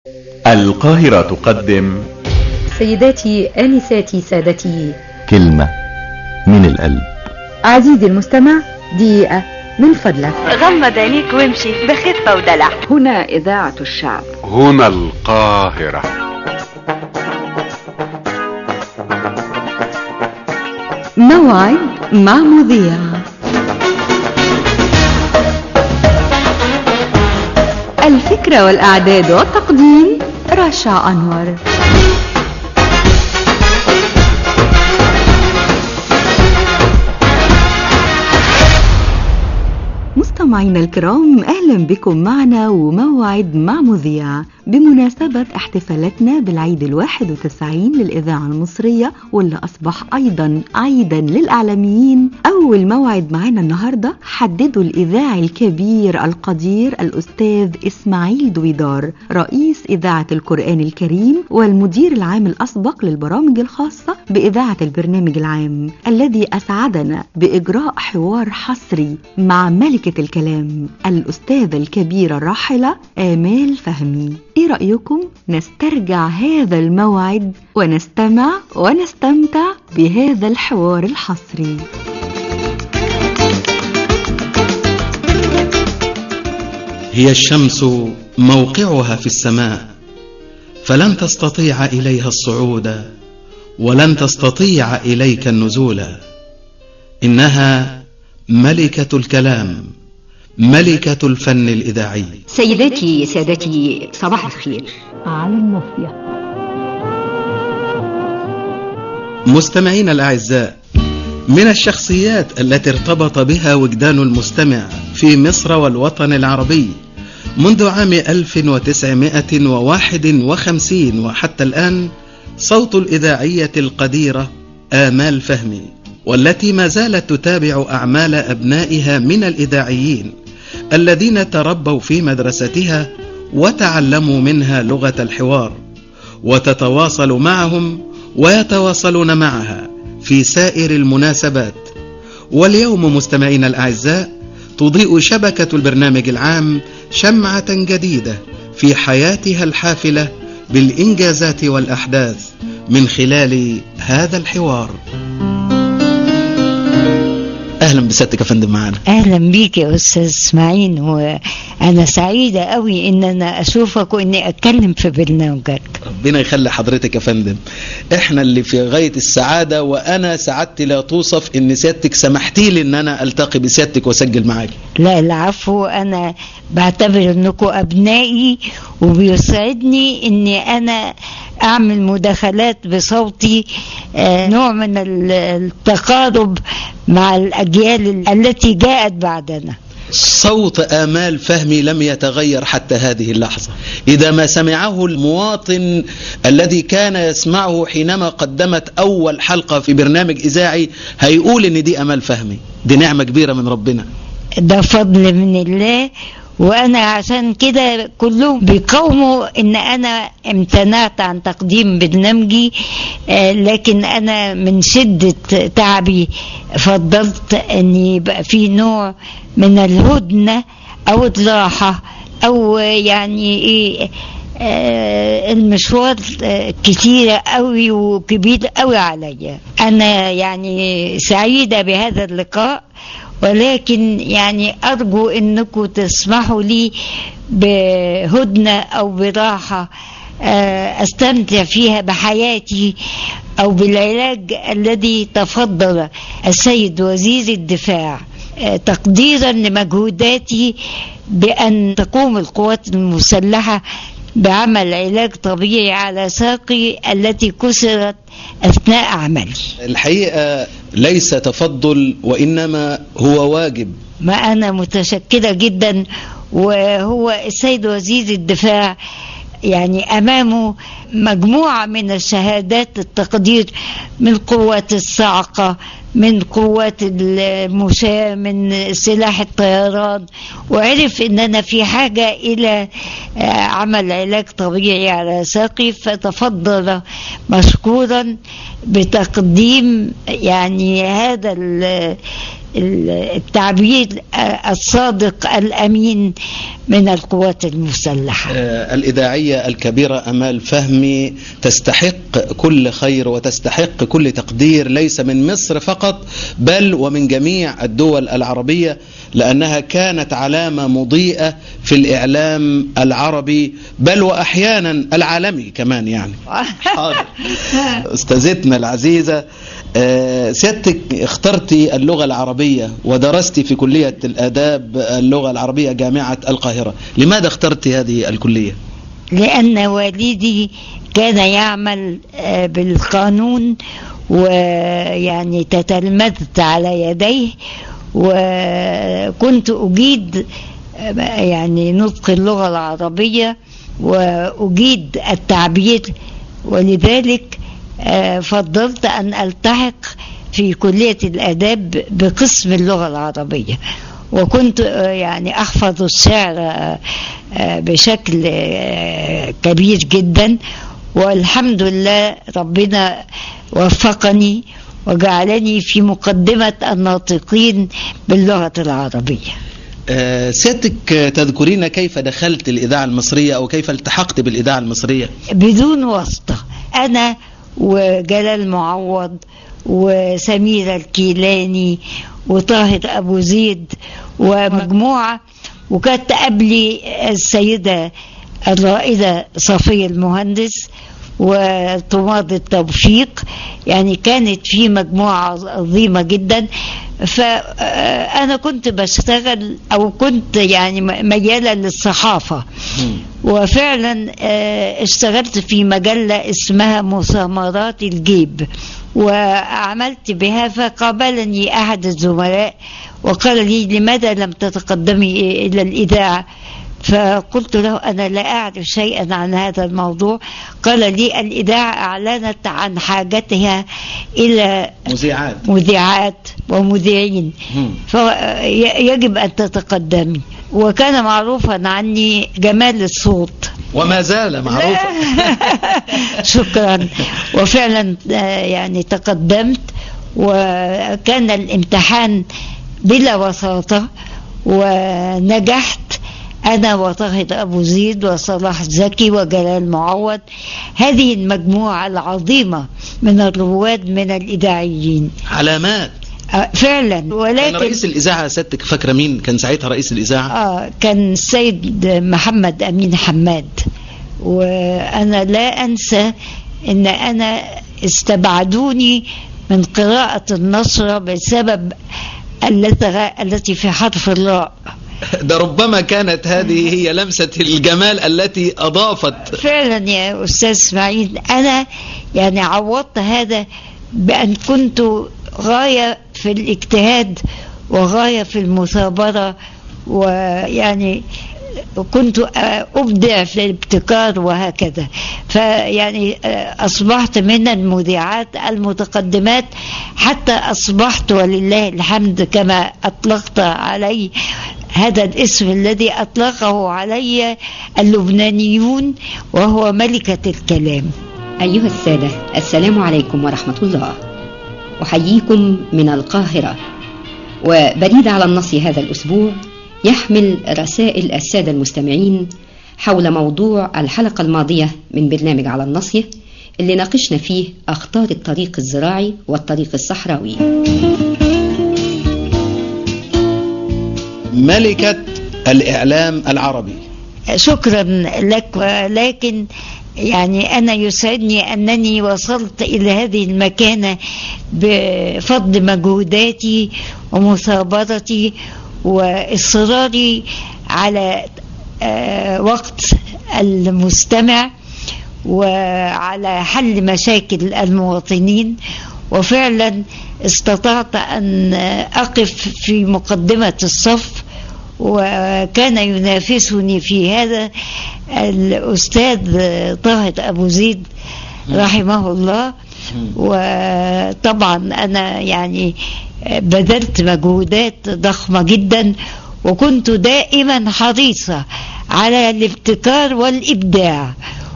القاهرة تقدم سيداتي آنساتي سادتي كلمة من القلب عزيزي المستمع دقيقة من فضلك غمض عينيك وامشي بخفة ودلع هنا إذاعة الشعب هنا القاهرة موعد مع مذيع الفكرة والإعداد والتقديم رشا أنور مستمعينا الكرام اهلا بكم معنا وموعد مع مذيع بمناسبة احتفالاتنا بالعيد الواحد وتسعين للإذاعة المصرية واللي أصبح أيضا عيدا للإعلاميين أول موعد معنا النهاردة حدده الإذاعي الكبير القدير الأستاذ إسماعيل دويدار رئيس إذاعة القرآن الكريم والمدير العام الأسبق للبرامج الخاصة بإذاعة البرنامج العام الذي أسعدنا بإجراء حوار حصري مع ملكة الكلام الأستاذة الكبيرة الراحلة آمال فهمي ايه رأيكم نسترجع هذا الموعد ونستمع ونستمتع بهذا الحوار الحصري هي الشمس موقعها في السماء فلن تستطيع إليها الصعود ولن تستطيع إليك النزول إنها ملكة الكلام ملكة الفن الإذاعي سيداتي سادتي صباح الخير على النصيحة مستمعين الأعزاء من الشخصيات التي ارتبط بها وجدان المستمع في مصر والوطن العربي منذ عام 1951 وحتى الآن صوت الإذاعية القديرة آمال فهمي والتي ما زالت تتابع أعمال أبنائها من الإذاعيين الذين تربوا في مدرستها وتعلموا منها لغة الحوار وتتواصل معهم ويتواصلون معها في سائر المناسبات واليوم مستمعينا الأعزاء تضيء شبكة البرنامج العام شمعة جديدة في حياتها الحافلة بالإنجازات والأحداث من خلال هذا الحوار اهلا بسيادتك يا فندم معانا اهلا بيك يا استاذ اسماعيل وانا سعيده قوي ان انا اشوفك واني اتكلم في برنامجك ربنا يخلي حضرتك يا فندم احنا اللي في غايه السعاده وانا سعادتي لا توصف ان سيادتك سمحتي لي ان انا التقي بسيادتك واسجل معاكي لا العفو انا بعتبر انكم ابنائي وبيسعدني اني انا اعمل مداخلات بصوتي آه، نوع من التقارب مع الاجيال التي جاءت بعدنا صوت آمال فهمي لم يتغير حتى هذه اللحظة إذا ما سمعه المواطن الذي كان يسمعه حينما قدمت أول حلقة في برنامج إذاعي هيقول إن دي أمال فهمي دي نعمة كبيرة من ربنا ده فضل من الله وانا عشان كده كلهم بيقاوموا ان انا امتنعت عن تقديم برنامجي آه، لكن انا من شدة تعبي فضلت ان يبقى في نوع من الهدنة او الراحة او يعني ايه آه، المشوار آه، كتيرة قوي وكبير قوي عليا انا يعني سعيدة بهذا اللقاء ولكن يعني أرجو أنكم تسمحوا لي بهدنة أو براحة آه، أستمتع فيها بحياتي أو بالعلاج الذي تفضل السيد وزير الدفاع آه، تقديرا لمجهوداتي بأن تقوم القوات المسلحة بعمل علاج طبيعي على ساقي التي كسرت أثناء عملي الحقيقة ليس تفضل وإنما هو واجب ما أنا متشكرة جدا وهو السيد وزير الدفاع يعني أمامه مجموعة من الشهادات التقدير من قوات الصاعقة من قوات المشاة من سلاح الطيران وعرف ان انا في حاجة الى عمل علاج طبيعي على ساقي فتفضل مشكورا بتقديم يعني هذا التعبير الصادق الأمين من القوات المسلحة آه، الإذاعية الكبيرة أمال فهمي تستحق كل خير وتستحق كل تقدير ليس من مصر فقط بل ومن جميع الدول العربية لأنها كانت علامة مضيئة في الإعلام العربي بل وأحيانا العالمي كمان يعني حاضر أستاذتنا العزيزة آه، سيادتك اخترتي اللغة العربية ودرستي في كلية الآداب اللغة العربية جامعة القاهرة لماذا اخترتي هذه الكلية؟ لأن والدي كان يعمل آه، بالقانون ويعني تتلمذت على يديه وكنت أجيد آه، يعني نطق اللغة العربية وأجيد التعبير ولذلك آه، فضلت أن ألتحق في كلية الآداب بقسم اللغة العربية وكنت آه، يعني أحفظ الشعر آه، آه، بشكل آه، كبير جدا والحمد لله ربنا وفقني وجعلني في مقدمة الناطقين باللغة العربية آه، سيادتك آه، تذكرين كيف دخلت الإذاعة المصرية أو كيف التحقت بالإذاعة المصرية؟ بدون واسطة أنا وجلال معوض وسميرة الكيلاني وطاهر أبو زيد ومجموعة وكانت قبلي السيدة الرائدة صفية المهندس وطماط التوفيق يعني كانت في مجموعة عظيمة جدا فأنا كنت بشتغل أو كنت يعني ميالة للصحافة وفعلا آه، اشتغلت في مجلة اسمها مسامرات الجيب وعملت بها فقابلني أحد الزملاء وقال لي لماذا لم تتقدمي إلى الإذاعة فقلت له أنا لا أعرف شيئا عن هذا الموضوع قال لي الإذاعة أعلنت عن حاجتها إلى مذيعات مذيعات ومذيعين مم. فيجب أن تتقدمي وكان معروفا عني جمال الصوت وما زال معروفا شكرا وفعلا آه، يعني تقدمت وكان الامتحان بلا وساطة ونجحت أنا وطاهر أبو زيد وصلاح زكي وجلال معوض هذه المجموعة العظيمة من الرواد من الإذاعيين علامات آه، فعلا كان ولكن رئيس الإذاعة سيادتك فاكرة مين كان ساعتها رئيس الإذاعة؟ آه كان السيد محمد أمين حماد وأنا لا أنسى أن أنا استبعدوني من قراءة النصرة بسبب التي التي في حرف الراء ده ربما كانت هذه هي لمسة الجمال التي أضافت فعلا يا أستاذ إسماعيل أنا يعني عوضت هذا بأن كنت غاية في الاجتهاد وغاية في المثابرة ويعني كنت أبدع في الابتكار وهكذا فيعني أصبحت من المذيعات المتقدمات حتى أصبحت ولله الحمد كما أطلقت علي هذا الاسم الذي أطلقه علي اللبنانيون وهو ملكة الكلام أيها السادة السلام عليكم ورحمة الله أحييكم من القاهرة وبريد على النص هذا الأسبوع يحمل رسائل السادة المستمعين حول موضوع الحلقة الماضية من برنامج على النصية اللي ناقشنا فيه أخطار الطريق الزراعي والطريق الصحراوي ملكة الإعلام العربي شكرا لك ولكن يعني أنا يسعدني أنني وصلت إلى هذه المكانة بفضل مجهوداتي ومثابرتي وإصراري على آه، وقت المستمع وعلى حل مشاكل المواطنين وفعلا استطعت أن أقف في مقدمة الصف وكان ينافسني في هذا الأستاذ طاهر أبو زيد رحمه الله وطبعا أنا يعني بذلت مجهودات ضخمة جدا وكنت دائما حريصة على الابتكار والإبداع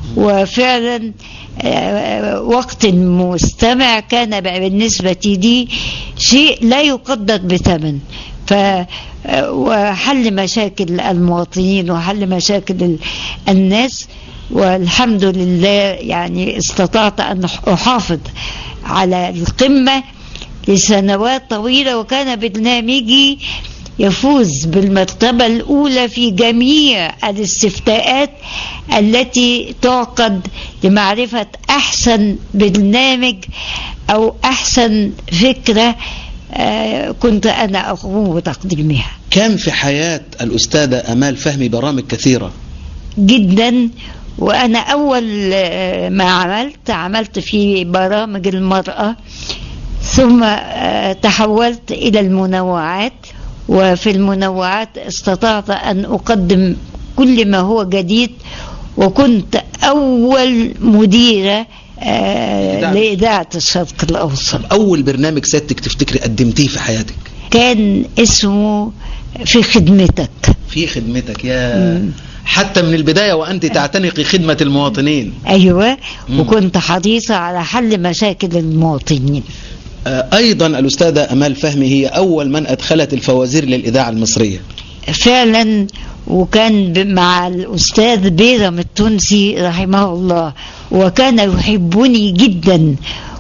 وفعلا آه، وقت المستمع كان بالنسبة لي شيء لا يقدر بثمن ف آه، وحل مشاكل المواطنين وحل مشاكل ال- الناس والحمد لله يعني استطعت أن أحافظ على القمة لسنوات طويلة وكان برنامجي يفوز بالمرتبة الأولى في جميع الاستفتاءات التي تعقد لمعرفة أحسن برنامج أو أحسن فكرة آه، كنت أنا أقوم بتقديمها كان في حياة الأستاذة أمال فهمي برامج كثيرة جدا وانا اول آه، ما عملت عملت في برامج المراه ثم آه، تحولت الى المنوعات وفي المنوعات استطعت ان اقدم كل ما هو جديد وكنت اول مديره آه، إذاعة. لاذاعه الشرق الاوسط أول برنامج سيادتك تفتكري قدمتيه في حياتك كان اسمه في خدمتك في خدمتك يا مم. حتى من البداية وأنت تعتنقي خدمة المواطنين ايوه مم. وكنت حريصه على حل مشاكل المواطنين آه، أيضا الأستاذة أمال فهمي هي أول من أدخلت الفوازير للإذاعة المصرية فعلا وكان ب- مع الأستاذ بيرم التونسي رحمه الله وكان يحبني جدا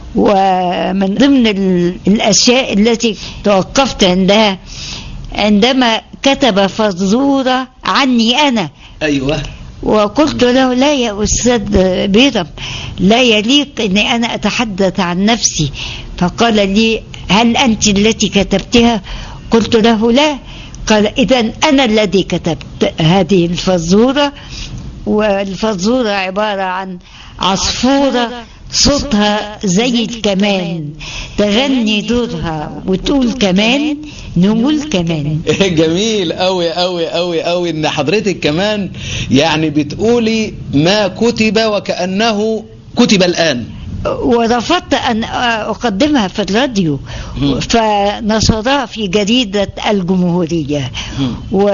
ومن ضمن ال- الأشياء التي توقفت عندها عندما كتب فزورة عني أنا أيوة وقلت له لا يا أستاذ بيرم لا يليق أني أنا أتحدث عن نفسي فقال لي هل أنت التي كتبتها قلت له لا قال إذا أنا الذي كتبت هذه الفزورة والفزورة عبارة عن عصفورة صوتها زي الكمان تغني دورها وتقول كمان نقول كمان جميل قوي قوي قوي قوي ان حضرتك كمان يعني بتقولي ما كتب وكأنه كتب الآن ورفضت أن أقدمها في الراديو مم. فنشرها في جريدة الجمهورية مم.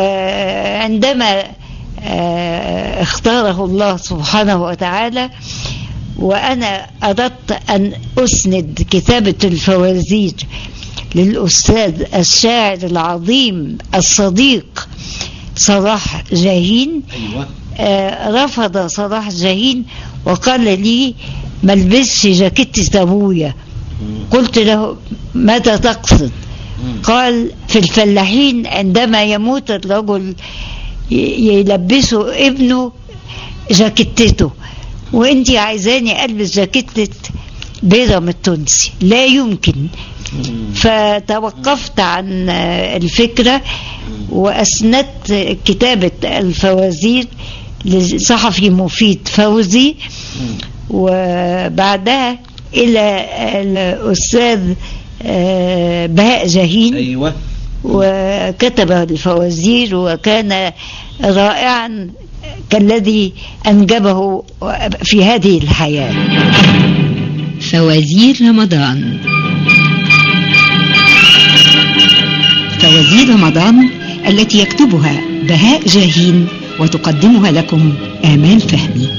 وعندما آه، اختاره الله سبحانه وتعالى وأنا أردت أن أسند كتابة الفوازير للأستاذ الشاعر العظيم الصديق صلاح جاهين أيوة آه، رفض صلاح جاهين وقال لي ما البسش جاكيتة ابويا قلت له ماذا تقصد قال في الفلاحين عندما يموت الرجل ي- يلبسوا ابنه جاكيتته وانت عايزاني البس جاكيتة بيرم التونسي لا يمكن فتوقفت عن آه، الفكرة وأسندت كتابة الفوازير لصحفي مفيد فوزي وبعدها إلى الأستاذ آه، بهاء جاهين أيوة وكتب الفوازير وكان رائعا كالذي أنجبه في هذه الحياة فوازير رمضان فوازير رمضان التي يكتبها بهاء جاهين وتقدمها لكم آمال فهمي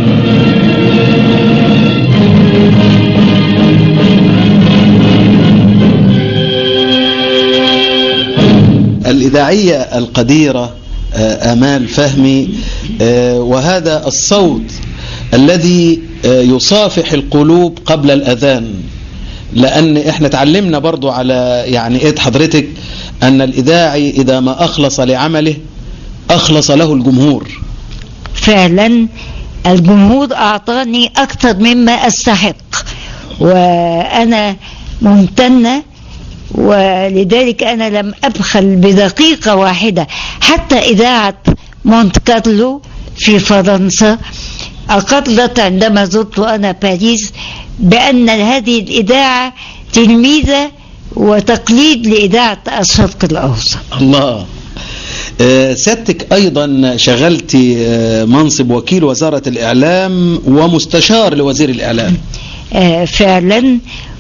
الإذاعية القديرة آه، آمال فهمي آه، وهذا الصوت الذي آه، يصافح القلوب قبل الأذان لأن احنا تعلمنا برضو على يعني ايد حضرتك أن الإذاعي إذا ما أخلص لعمله أخلص له الجمهور فعلا الجمهور أعطاني أكثر مما أستحق وأنا ممتنة ولذلك أنا لم أبخل بدقيقة واحدة حتى إذاعة مونت كارلو في فرنسا أقرت عندما زرت أنا باريس بأن هذه الإذاعة تلميذة وتقليد لإذاعة الشرق الأوسط الله آه، سيادتك أيضا شغلت آه، منصب وكيل وزارة الإعلام ومستشار لوزير الإعلام آه، فعلا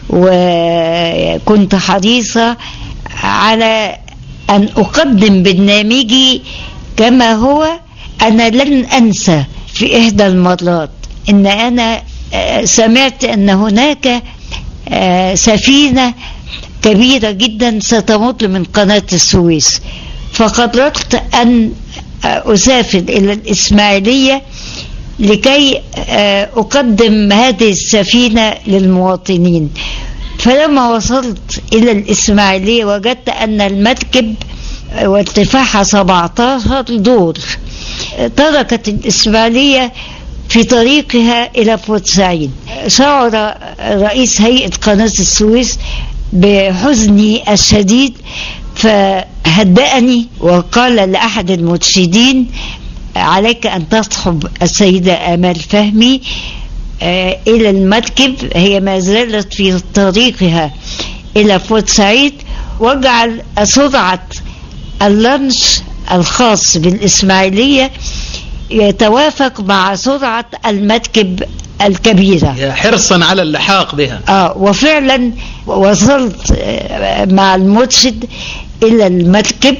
وكنت حريصة على أن أقدم برنامجي كما هو أنا لن أنسى في إحدى المرات ان انا آه، سمعت ان هناك آه، سفينة كبيرة جدا ستمر من قناة السويس فقررت ان آه، اسافر الى الاسماعيلية لكي آه، اقدم هذه السفينة للمواطنين فلما وصلت الى الاسماعيلية وجدت ان المركب وارتفاعها 17 دور تركت الإسماعيلية في طريقها إلى بورسعيد شعر رئيس هيئة قناة السويس بحزني الشديد فهدأني وقال لأحد المرشدين عليك أن تصحب السيدة آمال فهمي آه، إلى المركب هي ما زالت في طريقها إلى بورسعيد واجعل سرعة اللانش الخاص بالإسماعيلية يتوافق مع سرعة المركب الكبيرة يا حرصا على اللحاق بها آه وفعلا وصلت آه، مع المرشد إلى المركب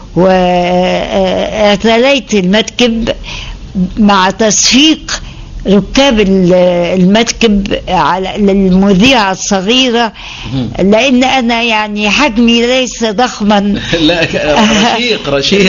واعتليت المركب مع تصفيق ركاب ال- المركب على للمذيعة الصغيرة لأن أنا يعني حجمي ليس ضخما لا رشيق رشيق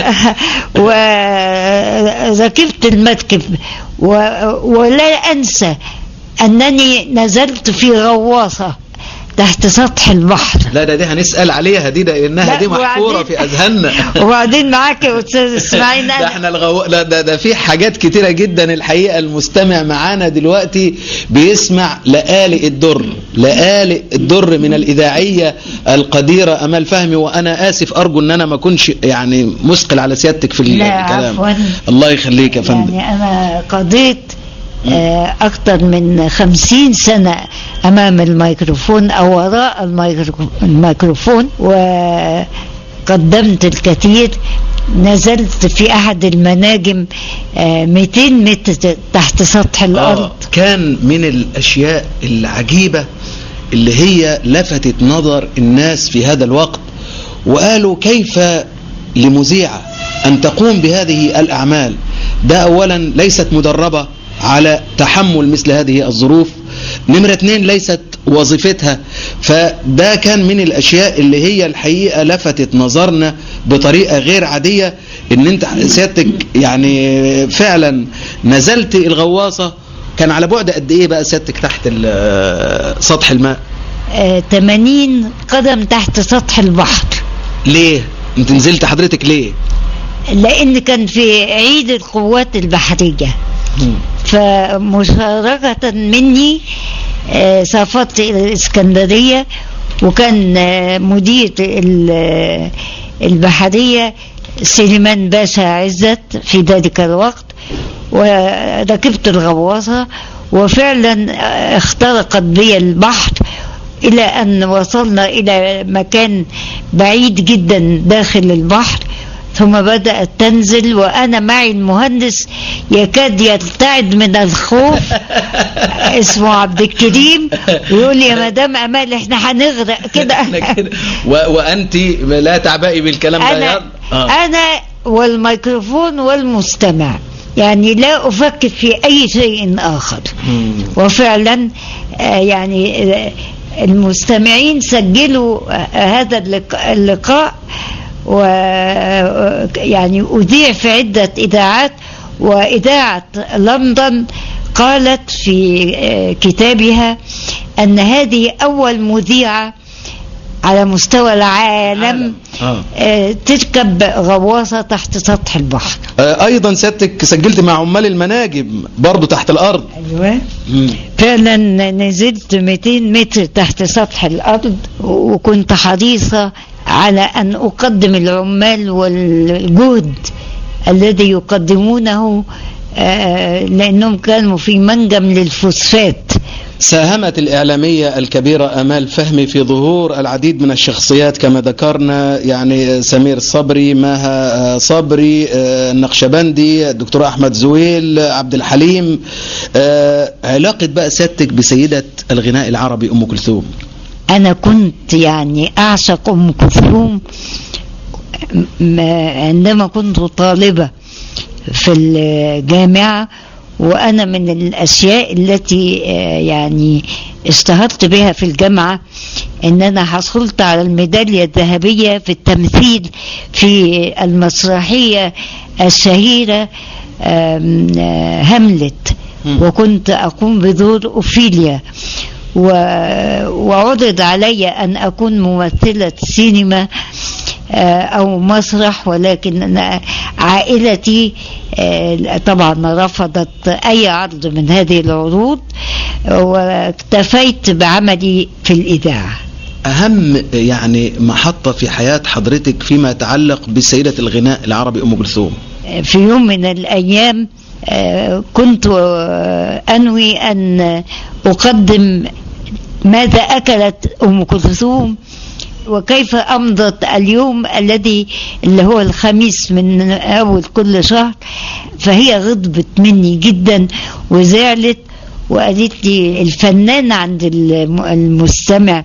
وركبت المركب و- ولا أنسى أنني نزلت في غواصة تحت سطح البحر لا ده دي هنسأل عليها دي ده انها لا، دي محفورة وبعدين- في اذهاننا وبعدين معاك يا أستاذ إسماعيل ده أنا احنا الغو... لا ده, ده في حاجات كتيرة جدا الحقيقة المستمع معانا دلوقتي بيسمع لآلئ الدر لآلئ الدر من الإذاعية القديرة أمال فهمي وأنا آسف أرجو أن أنا ما أكونش يعني مثقل على سيادتك في لا، الكلام عفواً. الله يخليك يا فندم يعني أنا قضيت آه، أكثر من خمسين سنة أمام الميكروفون أو وراء الميكرو- الميكروفون وقدمت الكثير نزلت في أحد المناجم آه، 200 متر تحت سطح الأرض آه كان من الأشياء العجيبة اللي هي لفتت نظر الناس في هذا الوقت وقالوا كيف لمذيعة أن تقوم بهذه الأعمال ده أولا ليست مدربة على تحمل مثل هذه الظروف نمرة اتنين ليست وظيفتها فده كان من الأشياء اللي هي الحقيقة لفتت نظرنا بطريقة غير عادية ان انت سيادتك يعني فعلا نزلت الغواصة كان على بعد قد ايه بقى سيادتك تحت ال- سطح الماء آه، 80 قدم تحت سطح البحر ليه انت نزلت حضرتك ليه لأن كان في عيد القوات البحرية فمشاركة مني آه، سافرت إلى الإسكندرية وكان آه، مدير ال- البحرية سليمان باشا عزت في ذلك الوقت وركبت الغواصة وفعلا آه، اخترقت بي البحر إلى أن وصلنا إلى مكان بعيد جدا داخل البحر ثم بدأت تنزل وأنا معي المهندس يكاد يرتعد من الخوف اسمه عبد الكريم ويقول لي يا مدام أمال احنا هنغرق كده إحنا كده. و... وانت لا تعبئي بالكلام ده أنا يا آه. أنا والميكروفون والمستمع يعني لا أفكر في أي شيء آخر مم. وفعلا آه، يعني آه، المستمعين سجلوا آه، هذا اللق- اللقاء و آه، يعني أذيع في عدة إذاعات وإذاعة لندن قالت في آه، كتابها أن هذه أول مذيعة على مستوى العالم آه. آه، تركب غواصة تحت سطح البحر آه، ايضا سيادتك سجلت مع عمال المناجم برضو تحت الارض أيوة مم. فعلا نزلت 200 متر تحت سطح الأرض وكنت حريصة على أن أقدم العمال والجهد الذي يقدمونه آه، لأنهم كانوا في منجم للفوسفات ساهمت الإعلامية الكبيرة أمال فهمي في ظهور العديد من الشخصيات كما ذكرنا يعني سمير صبري مها صبري آه، النقشبندي الدكتور أحمد زويل عبد الحليم آه، علاقة بقى سيادتك بسيدة الغناء العربي أم كلثوم أنا كنت يعني أعشق أم كلثوم م- عندما كنت طالبة في الجامعة وأنا من الأشياء التي آه، يعني اشتهرت بها في الجامعة ان انا حصلت على الميدالية الذهبية في التمثيل في المسرحية الشهيرة آم، آه، هاملت مم. وكنت اقوم بدور اوفيليا و... وعرض علي ان اكون ممثلة سينما آه، او مسرح ولكن أنا عائلتي آه، طبعا رفضت اي عرض من هذه العروض واكتفيت بعملي في الاذاعه أهم يعني محطة في حياة حضرتك فيما يتعلق بسيدة الغناء العربي أم كلثوم في يوم من الأيام آه، كنت آه، أنوي أن أقدم ماذا أكلت أم كلثوم وكيف أمضت اليوم الذي اللي هو الخميس من أول كل شهر فهي غضبت مني جدا وزعلت وقالت لي الفنان عند الم- المستمع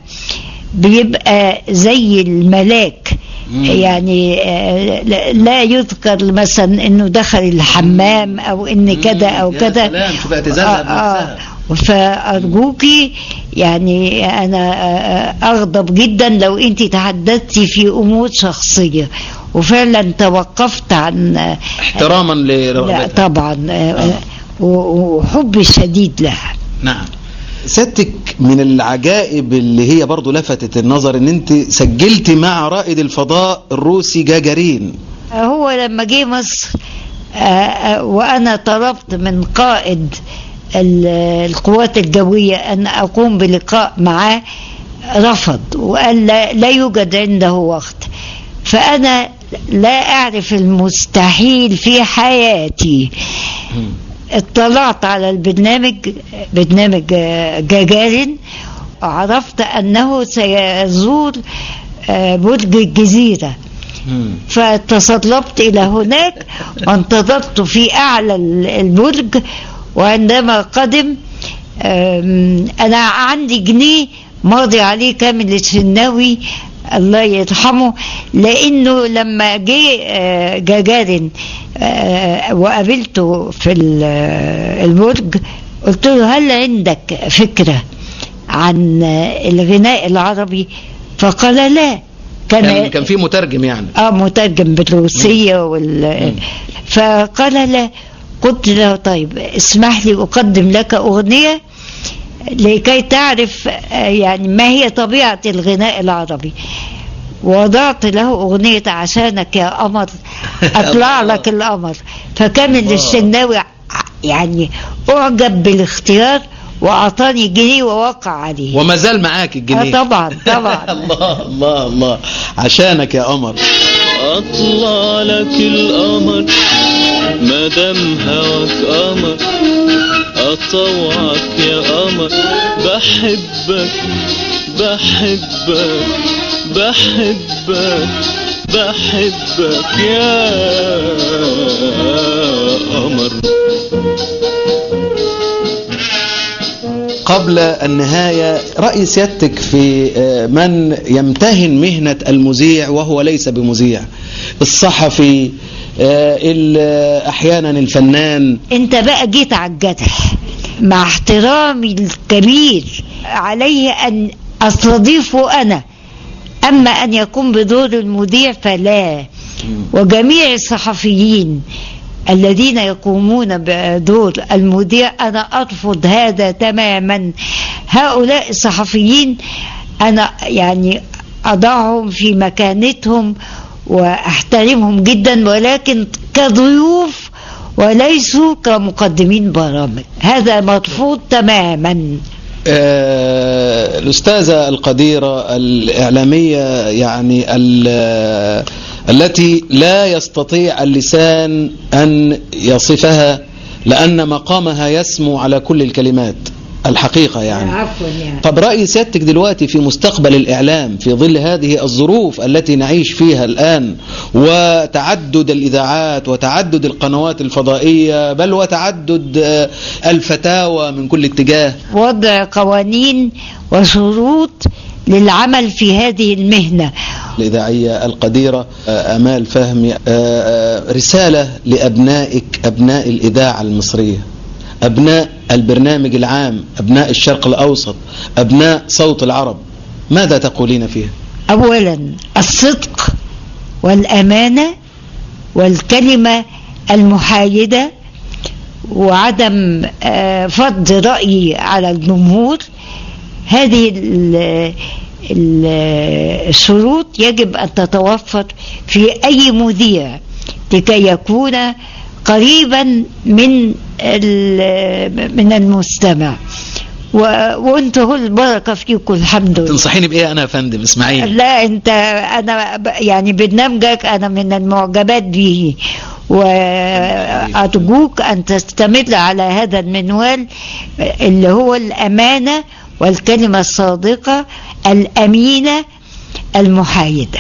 بيبقى زي الملاك مم. يعني آه، لا- لا يذكر مثلا انه دخل الحمام او ان كذا او يا كذا سلام، شوف اعتزازها بنفسها. فأرجوكي يعني أنا آه، أغضب جدا لو أنت تحدثتي في أمور شخصية وفعلا توقفت عن آه، احتراما لا لرغبتها طبعا آه، و- وحبي الشديد لها نعم سيادتك من العجائب اللي هي برضو لفتت النظر ان انت سجلتي مع رائد الفضاء الروسي جاجارين هو لما جه مصر آه، آه، وانا طلبت من قائد ال- القوات الجوية ان اقوم بلقاء معاه رفض وقال لا, لا يوجد عنده وقت فانا لا اعرف المستحيل في حياتي اطلعت على البرنامج برنامج آه، جاجارين عرفت انه سيزور آه، برج الجزيره فتسلقت إلى هناك وانتظرت في أعلى ال- البرج وعندما قدم أم، أنا عندي جنيه ماضي عليه كامل الشناوي الله يرحمه لأنه لما جه آه، جاجارين آه، وقابلته في ال- البرج قلت له هل عندك فكرة عن الغناء العربي فقال لا كان كان في مترجم يعني اه مترجم بالروسية وال فقال لا قلت له طيب اسمح لي أقدم لك أغنية لكي تعرف آه، يعني ما هي طبيعة الغناء العربي وضعت له أغنية عشانك يا قمر أطلع لك القمر فكامل الشناوي ع- يعني أعجب بالاختيار وأعطاني جنيه ووقع عليه وما زال معاك الجنيه آه طبعا طبعا الله الله الله عشانك يا قمر اطلع لك القمر مادام هواك قمر اطوعك يا قمر بحبك بحبك بحبك بحبك يا قمر قبل النهاية رأي سيادتك في آه، من يمتهن مهنة المذيع وهو ليس بمذيع الصحفي آه، ال- آه، أحيانا الفنان انت بقى جيت على الجرح مع احترامي الكبير عليه ان استضيفه انا اما ان يقوم بدور المذيع فلا وجميع الصحفيين الذين يقومون بدور المذيع انا ارفض هذا تماما هؤلاء الصحفيين انا يعني اضعهم في مكانتهم واحترمهم جدا ولكن كضيوف وليسوا كمقدمين برامج هذا مرفوض تماما آه، الأستاذة القديرة الإعلامية يعني ال- التي لا يستطيع اللسان أن يصفها لأن مقامها يسمو على كل الكلمات الحقيقة يعني عفوا يعني طب رأي سيادتك دلوقتي في مستقبل الإعلام في ظل هذه الظروف التي نعيش فيها الآن وتعدد الإذاعات وتعدد القنوات الفضائية بل وتعدد آه، الفتاوى من كل اتجاه وضع قوانين وشروط للعمل في هذه المهنة الإذاعية القديرة آه، أمال فهمي آه، آه، رسالة لأبنائك أبناء الإذاعة المصرية أبناء البرنامج العام أبناء الشرق الأوسط أبناء صوت العرب ماذا تقولين فيها أولا الصدق والأمانة والكلمة المحايدة وعدم آه، فرض رأيي على الجمهور هذه ال- ال- الشروط يجب أن تتوفر في أي مذيع لكي يكون قريبا من ال- من المستمع و- وانتوا هو البركة فيكم الحمد لله تنصحيني بإيه أنا يا فندم اسمعيني لا انت انا ب- يعني برنامجك انا من المعجبات به وارجوك ان تستمر على هذا المنوال اللي هو الامانه والكلمه الصادقه الامينه المحايده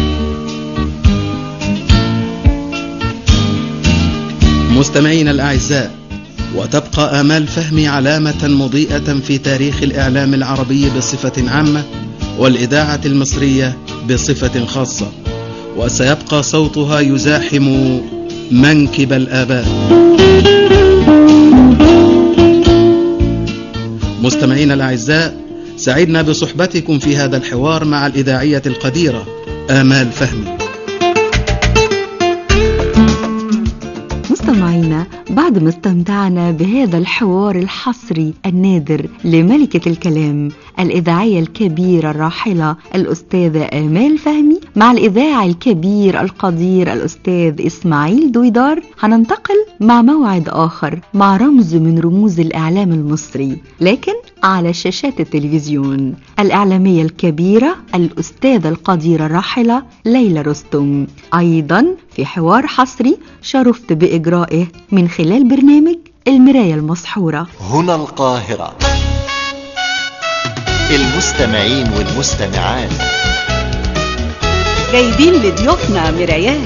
مستمعينا الأعزاء وتبقى آمال فهمي علامة مضيئة في تاريخ الإعلام العربي بصفة عامة والإذاعة المصرية بصفة خاصة وسيبقى صوتها يزاحم منكب الآباء مستمعينا الأعزاء سعدنا بصحبتكم في هذا الحوار مع الإذاعية القديرة آمال فهمي مستمعينا بعد ما استمتعنا بهذا الحوار الحصري النادر لملكة الكلام الإذاعية الكبيرة الراحلة الأستاذة آمال فهمي مع الإذاعي الكبير القدير الأستاذ إسماعيل دويدار هننتقل مع موعد آخر مع رمز من رموز الإعلام المصري لكن على شاشات التلفزيون الإعلامية الكبيرة الأستاذة القديرة الراحلة ليلى رستم أيضا في حوار حصري شرفت بإجرائه من خلال برنامج المراية المسحورة هنا القاهرة المستمعين والمستمعات جايبين لضيوفنا مرايات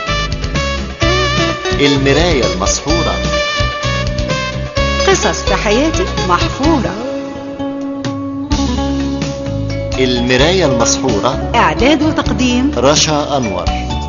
المراية المسحورة قصص في حياتي محفورة المراية المسحورة إعداد وتقديم رشا أنور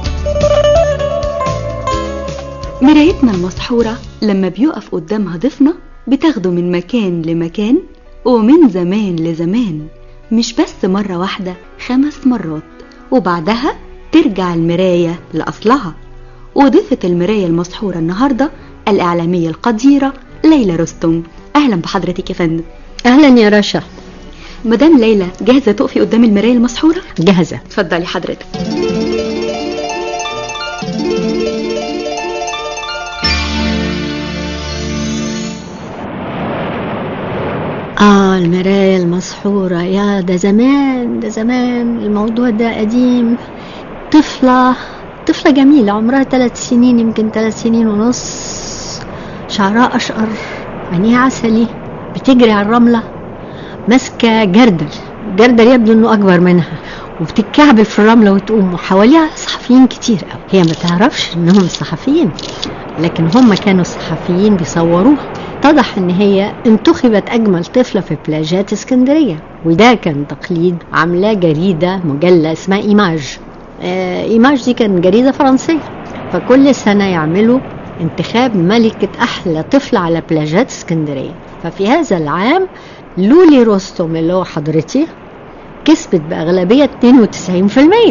مرايتنا المسحورة لما بيقف قدامها ضيفنا بتاخده من مكان لمكان ومن زمان لزمان مش بس مرة واحدة خمس مرات وبعدها ترجع المراية لأصلها وضيفة المراية المسحورة النهاردة الإعلامية القديرة ليلى رستم أهلا بحضرتك يا فندم اهلا يا رشا مدام ليلى جاهزة تقفي قدام المراية المسحورة؟ جاهزه اتفضلي حضرتك اه المرايه المسحوره يا ده زمان ده زمان الموضوع ده قديم طفله طفله جميله عمرها ثلاث سنين يمكن ثلاث سنين ونص شعرها اشقر عينيها عسلي بتجري على الرمله ماسكه جردل جردل يبدو انه اكبر منها وبتتكعبل في الرمله وتقوم وحواليها صحفيين كتير قوي هي ما تعرفش انهم صحفيين لكن هم كانوا صحفيين بيصوروها اتضح ان هي انتخبت اجمل طفله في بلاجات اسكندريه وده كان تقليد عاملاه جريده مجله اسمها ايماج آه ايماج دي كانت جريده فرنسيه فكل سنه يعملوا انتخاب ملكه احلى طفله على بلاجات اسكندريه ففي هذا العام لولي روستوم اللي هو حضرتي كسبت بأغلبية 92%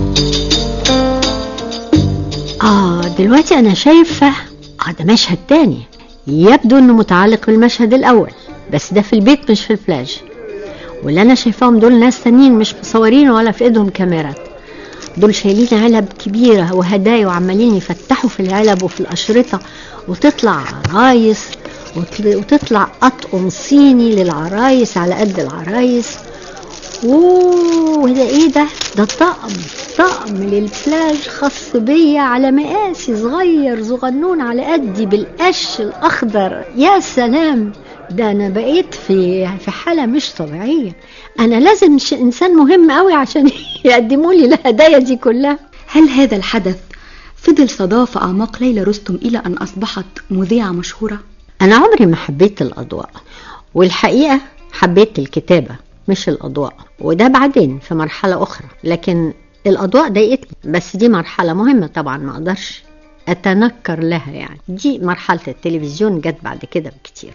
آه دلوقتي أنا شايفة آه ده مشهد تاني يبدو إنه متعلق بالمشهد الأول بس ده في البيت مش في الفلاج واللي أنا شايفاهم دول ناس تانيين مش مصورين ولا في إيدهم كاميرات دول شايلين علب كبيرة وهدايا وعمالين يفتحوا في العلب وفي الأشرطة وتطلع عرايس وتل- وتطلع أطقم صيني للعرايس على قد العرايس اوه ده ايه ده ده طقم طقم للبلاج خاص بيا على مقاسي صغير صغنون على قدي بالقش الاخضر يا سلام ده انا بقيت في في حاله مش طبيعيه انا لازم ش- انسان مهم قوي عشان يقدموا لي الهدايا دي كلها هل هذا الحدث فضل صدى في أعماق ليلى رستم إلى أن أصبحت مذيعة مشهورة؟ انا عمري ما حبيت الاضواء والحقيقه حبيت الكتابه مش الاضواء وده بعدين في مرحله اخرى لكن الاضواء ضايقتني بس دي مرحله مهمه طبعا ما اقدرش أتنكر لها يعني دي مرحلة التلفزيون جت بعد كده بكتير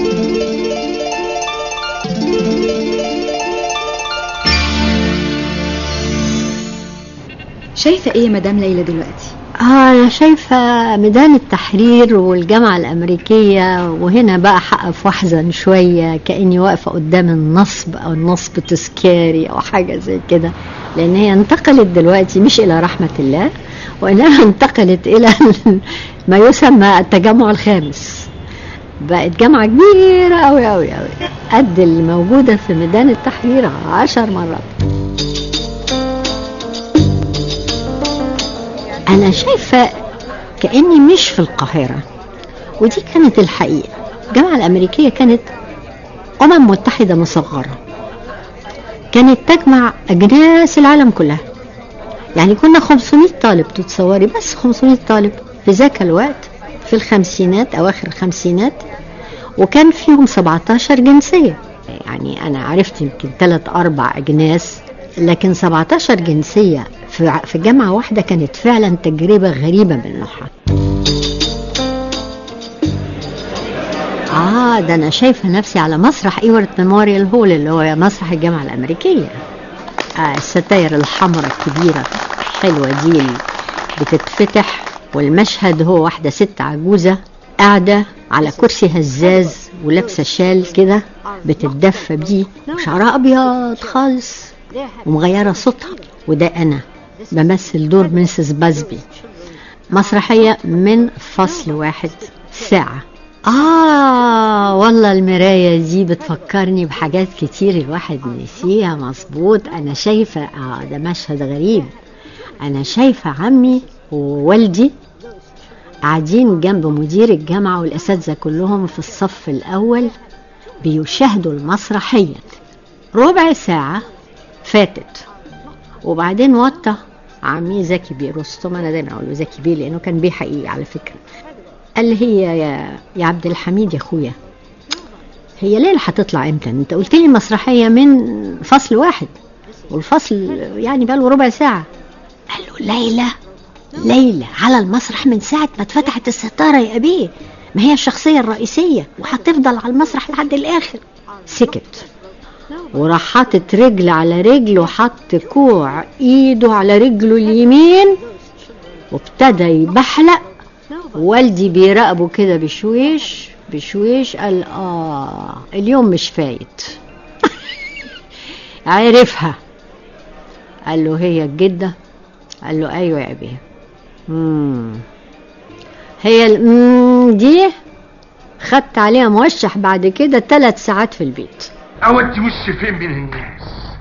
شايفة ايه يا مدام ليلى دلوقتي آه أنا شايفة ميدان التحرير والجامعة الأمريكية وهنا بقى حقف واحزن شوية كأني واقفة قدام النصب أو النصب تذكاري أو حاجة زي كده لأن هي انتقلت دلوقتي مش إلى رحمة الله وإنما انتقلت إلى ما يسمى التجمع الخامس بقت جامعة كبيرة أوي أوي أوي قد اللي موجودة في ميدان التحرير عشر مرات أنا شايفة كأني مش في القاهرة ودي كانت الحقيقة الجامعة الأمريكية كانت أمم متحدة مصغرة كانت تجمع أجناس العالم كلها يعني كنا 500 طالب تتصوري بس 500 طالب في ذاك الوقت في الخمسينات أواخر الخمسينات وكان فيهم 17 جنسية يعني أنا عرفت يمكن 3 أربع أجناس لكن 17 جنسية في في جامعة واحدة كانت فعلا تجربة غريبة من نوعها آه ده أنا شايفة نفسي على مسرح إيورت ميموريال هول اللي هو مسرح الجامعة الأمريكية آه الستاير الحمراء الكبيرة حلوة دي اللي بتتفتح والمشهد هو واحدة ست عجوزة قاعدة على كرسي هزاز ولابسة شال كده بتتدفى بيه وشعرها أبيض خالص ومغيرة صوتها وده أنا بمثل دور ميسيس بازبي مسرحية من فصل واحد ساعة آه والله المراية دي بتفكرني بحاجات كتير الواحد نسيها مظبوط أنا شايفة آه ده مشهد غريب أنا شايفة عمي ووالدي قاعدين جنب مدير الجامعة والأساتذة كلهم في الصف الأول بيشاهدوا المسرحية ربع ساعة فاتت وبعدين وطى عمي زكي بيه رستم انا دايما اقول له زكي بيه لانه كان بيه حقيقي على فكره قال لي هي يا يا عبد الحميد يا اخويا هي ليلى هتطلع امتى انت قلت لي مسرحيه من فصل واحد والفصل يعني بقى له ربع ساعه قال له ليلى ليلى على المسرح من ساعه ما اتفتحت الستاره يا ابيه ما هي الشخصيه الرئيسيه وهتفضل على المسرح لحد الاخر سكت وراح حاطط رجل على رجل وحط كوع ايده على رجله اليمين وابتدى يبحلق والدي بيراقبه كده بشويش بشويش قال اه اليوم مش فايت عرفها قال له هي الجدة قال له ايوه يا ابيه مم. هي ال- مم دي خدت عليها موشح بعد كده ثلاث ساعات في البيت اودي وشي فين من الناس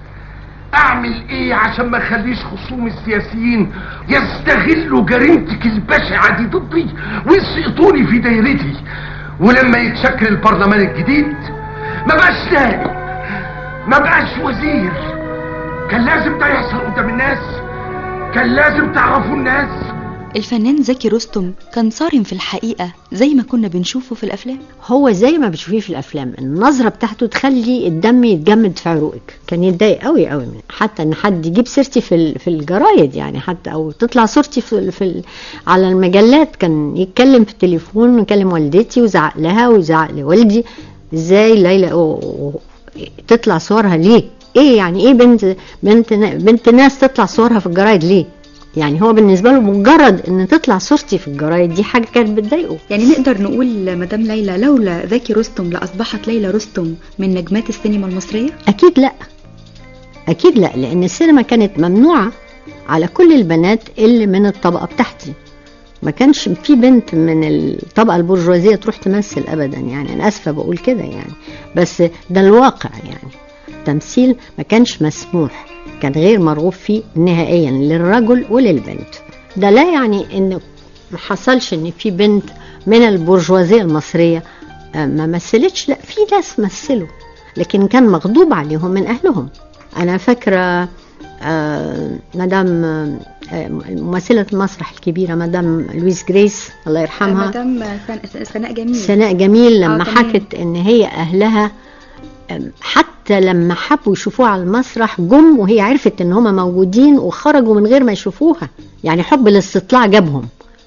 اعمل ايه عشان ما اخليش خصوم السياسيين يستغلوا جريمتك البشعة دي ضدي ويسقطوني في دايرتي ولما يتشكل البرلمان الجديد ما بقاش نائب ما بقاش وزير كان لازم ده يحصل قدام الناس كان لازم تعرفوا الناس الفنان زكي رستم كان صارم في الحقيقة زي ما كنا بنشوفه في الأفلام هو زي ما بتشوفيه في الافلام النظره بتاعته تخلي الدم يتجمد في عروقك كان يتضايق قوي قوي من حتى ان حد يجيب سيرتي في ال- في الجرايد يعني حتى او تطلع صورتي في, ال- في ال- على المجلات كان يتكلم في التليفون ويكلم والدتي ويزعق لها ويزعق لوالدي ازاي ليلى و- و- تطلع صورها ليه ايه يعني ايه بنت بنت بنت ناس تطلع صورها في الجرايد ليه يعني هو بالنسبه له مجرد ان تطلع صورتي في الجرايد دي حاجه كانت بتضايقه يعني نقدر نقول مدام ليلى لولا زكي رستم لأصبحت ليلى رستم من نجمات السينما المصرية اكيد لا اكيد لا لان السينما كانت ممنوعه على كل البنات اللي من الطبقه بتاعتي ما كانش في بنت من الطبقه البرجوازيه تروح تمثل ابدا يعني انا اسفه بقول كده يعني بس ده الواقع يعني التمثيل ما كانش مسموح كان غير مرغوب فيه نهائيا للرجل وللبنت ده لا يعني ان ما حصلش ان في بنت من البرجوازيه المصريه آه، ما مثلتش لا في ناس مثلوا لكن كان مغضوب عليهم من اهلهم انا فاكره آه، مدام آه، ممثله المسرح الكبيره مدام لويس جريس الله يرحمها مدام سن- سناء جميل سناء جميل آه، لما تمام. حكت ان هي اهلها أم، حتى لما حبوا يشوفوها على المسرح جم وهي عرفت ان هما موجودين وخرجوا من غير ما يشوفوها يعني حب الاستطلاع جابهم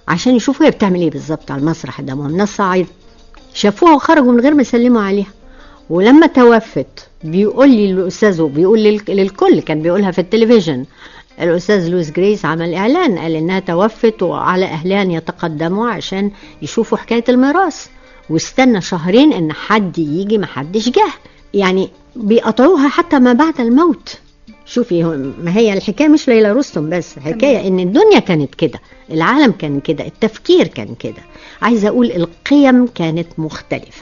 عشان يشوفوا هي بتعمل ايه بالظبط على المسرح ده ما هم ناس صعيدة شافوها وخرجوا من غير ما يسلموا عليها ولما توفت بيقول لي الاستاذ بيقول لل- للكل كان بيقولها في التلفزيون الاستاذ لويس جريس عمل اعلان قال انها توفت وعلى اهلها ان يتقدموا عشان يشوفوا حكايه الميراث واستنى شهرين ان حد يجي ما حدش جه يعني بيقطعوها حتى ما بعد الموت شوفي هو- ما هي الحكايه مش ليلى رستم بس الحكايه ان الدنيا كانت كده العالم كان كده التفكير كان كده عايزه اقول القيم كانت مختلفه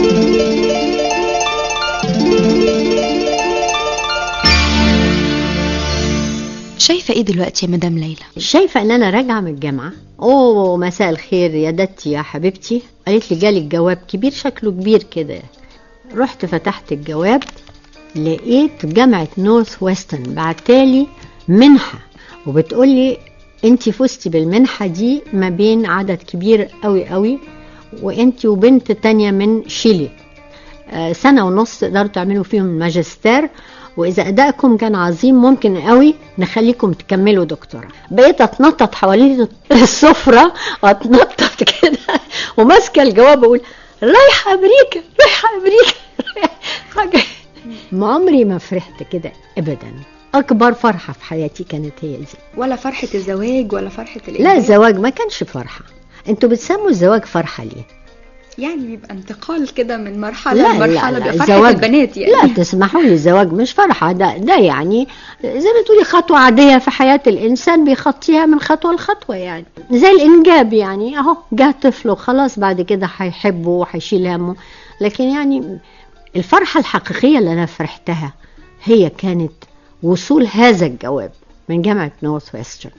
شايفة ايه دلوقتي يا مدام ليلى شايفه ان انا راجعه من الجامعه اوه مساء الخير يا دتي يا حبيبتي قالت لي جالي الجواب كبير شكله كبير كده رحت فتحت الجواب لقيت جامعه نورث ويسترن بعتالي منحه وبتقولي انت فزتي بالمنحه دي ما بين عدد كبير قوي قوي وانت وبنت تانية من شيلي آه، سنة ونص تقدروا تعملوا فيهم الماجستير وإذا أدائكم كان عظيم ممكن قوي نخليكم تكملوا دكتوراه بقيت أتنطط حوالين السفرة أتنطط كده وماسكة الجواب أقول رايحة أمريكا رايحة أمريكا رايحة- حاجة ما عمري ما فرحت كده أبدا أكبر فرحة في حياتي كانت هي دي ولا فرحة الزواج ولا فرحة لا الإنجاب الزواج ما كانش فرحة انتوا بتسموا الزواج فرحة ليه؟ يعني بيبقى انتقال كده من مرحلة لا لمرحلة لا بيبقى لا فرحة الزواج البنات يعني لا تسمحوا لي الزواج مش فرحة ده ده يعني زي ما تقولي خطوة عادية في حياة الإنسان بيخطيها من خطوة لخطوة يعني زي الإنجاب يعني أهو جه طفل وخلاص بعد كده هيحبه وهيشيل همه لكن يعني الفرحة الحقيقية اللي أنا فرحتها هي كانت وصول هذا الجواب من جامعة نورث ويسترن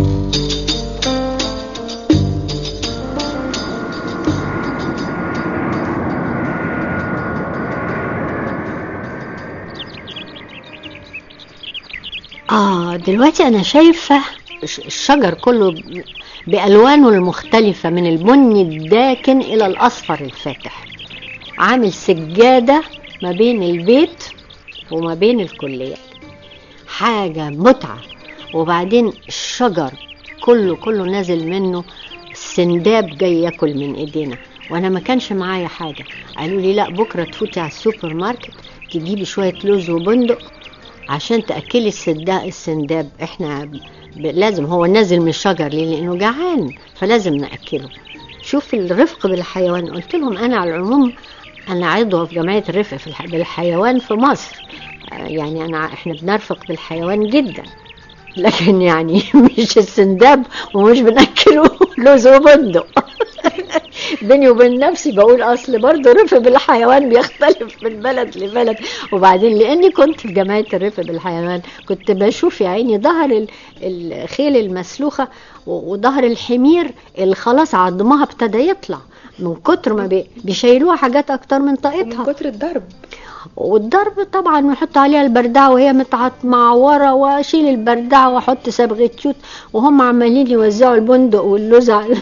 آه دلوقتي أنا شايفة الش- الشجر كله ب- بألوانه المختلفة من البني الداكن إلى الأصفر الفاتح عامل سجادة ما بين البيت وما بين الكلية حاجة متعة وبعدين الشجر كله كله نازل منه السنداب جاي ياكل من ايدينا وانا ما كانش معايا حاجه قالوا لي لا بكره تفوتي على السوبر ماركت تجيبي شويه لوز وبندق عشان تاكلي السدا السنداب احنا ب... لازم هو نازل من الشجر ليه لانه جعان فلازم ناكله شوف الرفق بالحيوان قلت لهم انا على العموم انا عضوه في جمعيه الرفق في الح... بالحيوان في مصر آه، يعني انا احنا بنرفق بالحيوان جدا لكن يعني مش السنداب ومش بناكله لوز وبندق بيني وبين نفسي بقول اصل برضه رفق بالحيوان بيختلف من بلد لبلد وبعدين لاني كنت في جمعيه الرفق بالحيوان كنت بشوف يا عيني ظهر ال- الخيل المسلوخه و- وظهر الحمير اللي خلاص عظمها ابتدى يطلع من كتر ما بي- بيشيلوها حاجات اكتر من طاقتها من كتر الضرب والضرب طبعا ونحط عليها البردعه وهي متعمعوره واشيل البردعه واحط صبغه توت وهم عمالين يوزعوا البندق واللوز على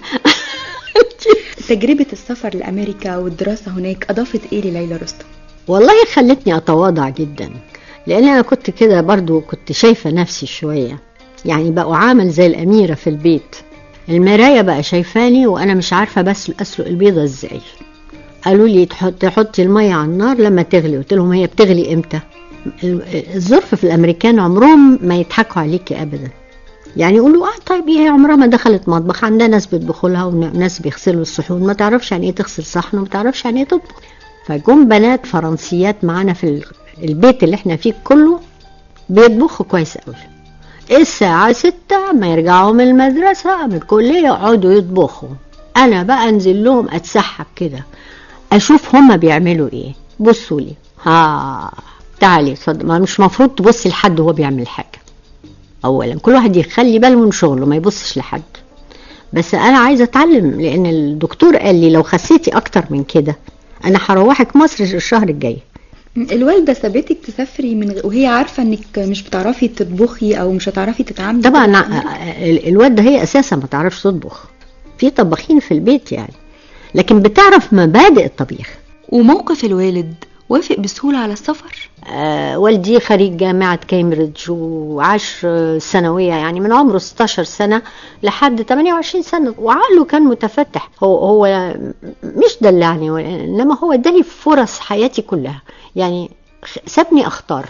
تجربة السفر لأمريكا والدراسة هناك أضافت إيه لليلى رستم؟ والله خلتني اتواضع جدا لان انا كنت كده برضو كنت شايفه نفسي شويه يعني بقوا عامل زي الاميره في البيت المرايه بقى شايفاني وانا مش عارفه بس اسلق البيضه ازاي قالوا لي تحط تحطي الميه على النار لما تغلي قلت لهم هي بتغلي امتى الظرف في الامريكان عمرهم ما يضحكوا عليكي ابدا يعني يقولوا اه طيب هي عمرها ما دخلت مطبخ عندها ناس بيطبخوا لها وناس بيغسلوا الصحون ما تعرفش يعني ايه تغسل صحن وما تعرفش يعني ايه تطبخ فجم بنات فرنسيات معانا في ال- البيت اللي احنا فيه كله بيطبخوا كويس قوي الساعة ستة ما يرجعوا من المدرسة من الكلية يقعدوا يطبخوا أنا بقى أنزل لهم أتسحب كده أشوف هما بيعملوا إيه بصوا لي ها تعالي صد... ما مش مفروض تبصي لحد وهو بيعمل حاجة أولا كل واحد يخلي باله من شغله ما يبصش لحد بس أنا عايزة أتعلم لأن الدكتور قال لي لو خسيتي أكتر من كده أنا هروحك مصر الشهر الجاي الوالدة سابتك تسافري من غ- وهي عارفة إنك مش بتعرفي تطبخي أو مش هتعرفي تتعاملي طبعا كده. ع- ال- الواد ده هي اساسا ما تعرفش تطبخ في طباخين في البيت يعني لكن بتعرف مبادئ الطبيخ وموقف الوالد وافق بسهولة على السفر آه والدي خريج جامعة كامبريدج وعاش آه، ثانوية يعني من عمره 16 سنة لحد 28 سنة وعقله كان متفتح هو هو مش دلعني انما هو اداني فرص حياتي كلها يعني خ- سابني اختار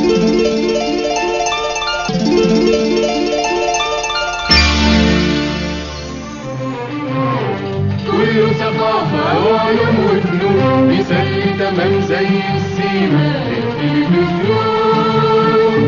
كله ثقافة وعلوم وفنون بيسلي تمام زي السيما التلفزيون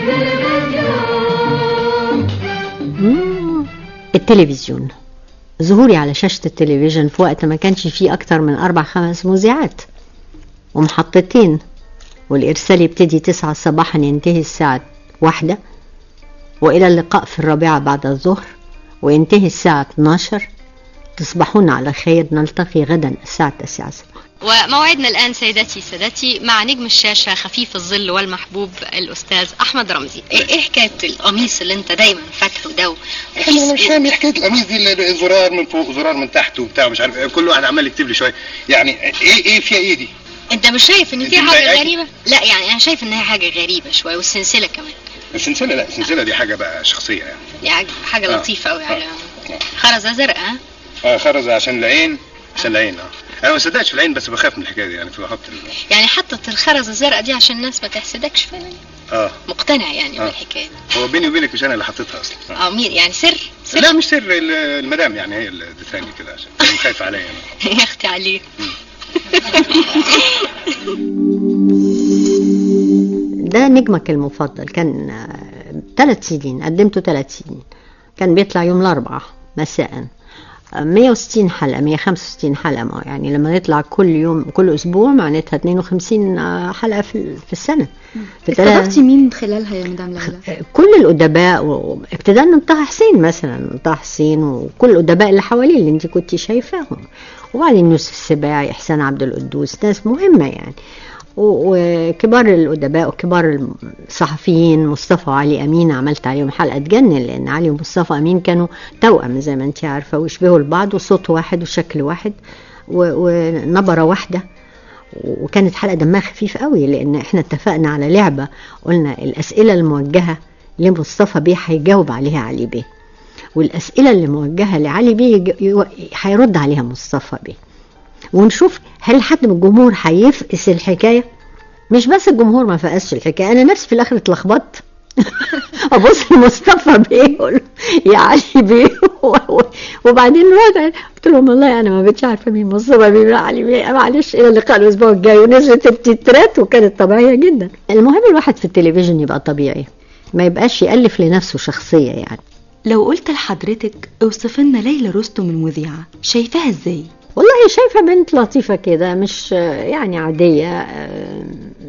التلفزيون مم، التلفزيون ظهوري على شاشة التلفزيون في وقت ما كانش فيه أكتر من أربع خمس مذيعات ومحطتين والإرسال يبتدي تسعة صباحا ينتهي الساعة واحدة وإلى اللقاء في الرابعة بعد الظهر وينتهي الساعة 12 تصبحون على خير نلتقي غدا الساعة 9 صباحا وموعدنا الآن سيداتي سادتي مع نجم الشاشة خفيف الظل والمحبوب الأستاذ أحمد رمزي إيه إيه حكاية القميص اللي أنت دايما فاتحه ده انا مش فاهم إيه حكايه القميص دي اللي زرار من فوق وزرار من تحت وبتاع مش عارف إيه. كل واحد عمال يكتب لي شويه يعني ايه ايه فيها ايه دي؟ أنت مش شايف إن أنت في حاجة مضايقاكي؟ غريبة؟ لا يعني أنا شايف إن هي حاجة غريبة شوية والسلسلة كمان السلسله لا السلسله دي حاجه بقى شخصيه يعني دي حاجة, حاجة آه. لطيفة أوي على آه. خرزة زرقاء ها؟ اه خرزه عشان العين عشان العين اه انا ما صدقتش في العين بس بخاف من الحكايه دي يعني فبحط ال- يعني حطت الخرزة الزرقاء دي عشان الناس ما تحسدكش فعلا اه مقتنع يعني آه. بالحكاية دي هو بيني وبينك مش انا اللي حطيتها اصلا آه. اه مين يعني سر سر لا مش سر ال- المدام يعني هي اللي ادتها لي كده عشان كان خايفه عليا أنا. يا أختي عليك ده نجمك المفضل كان ثلاث سنين قدمته ثلاث سنين كان بيطلع يوم الأربعاء مساء آه، 160 حلقة 165 حلقة ما يعني لما يطلع كل يوم كل أسبوع معناتها 52 آه، حلقة في في السنة في تلا- استضفتي مين خلالها يا مدام ليلى؟ كل الأدباء وابتداء من طه حسين مثلا طه حسين وكل الأدباء اللي حواليه اللي انت كنت شايفاهم وبعدين يوسف السباعي إحسان عبد القدوس ناس مهمة يعني و- وكبار الأدباء وكبار الصحفيين مصطفى وعلي أمين عملت عليهم حلقة تجنن لأن علي ومصطفى أمين كانوا توأم زي ما انت عارفة ويشبهوا البعض وصوت واحد وشكل واحد و- ونبرة واحدة وكانت حلقة دمها خفيف قوي لأن احنا اتفقنا على لعبة قلنا الأسئلة الموجهة لمصطفى بيه هيجاوب عليها علي بيه والأسئلة اللي موجهة لعلي بيه يج- يو- هيرد عليها مصطفى بيه ونشوف هل حد من الجمهور هيفقس الحكاية مش بس الجمهور ما فقسش الحكاية أنا نفسي في الآخر اتلخبطت ابص لمصطفى بيه اقول له يا علي بيه وبعدين رجع قلت لهم والله انا ما بقتش عارفه مين مصطفى بيه ولا علي بيه معلش الى اللقاء الاسبوع الجاي ونزلت التترات وكانت طبيعيه جدا المهم الواحد في التلفزيون يبقى طبيعي ما يبقاش يالف لنفسه شخصيه يعني لو قلت لحضرتك اوصف لنا ليلى رستم المذيعة شايفاها ازاي؟ والله شايفة بنت لطيفة كده مش آه، يعني عادية آه،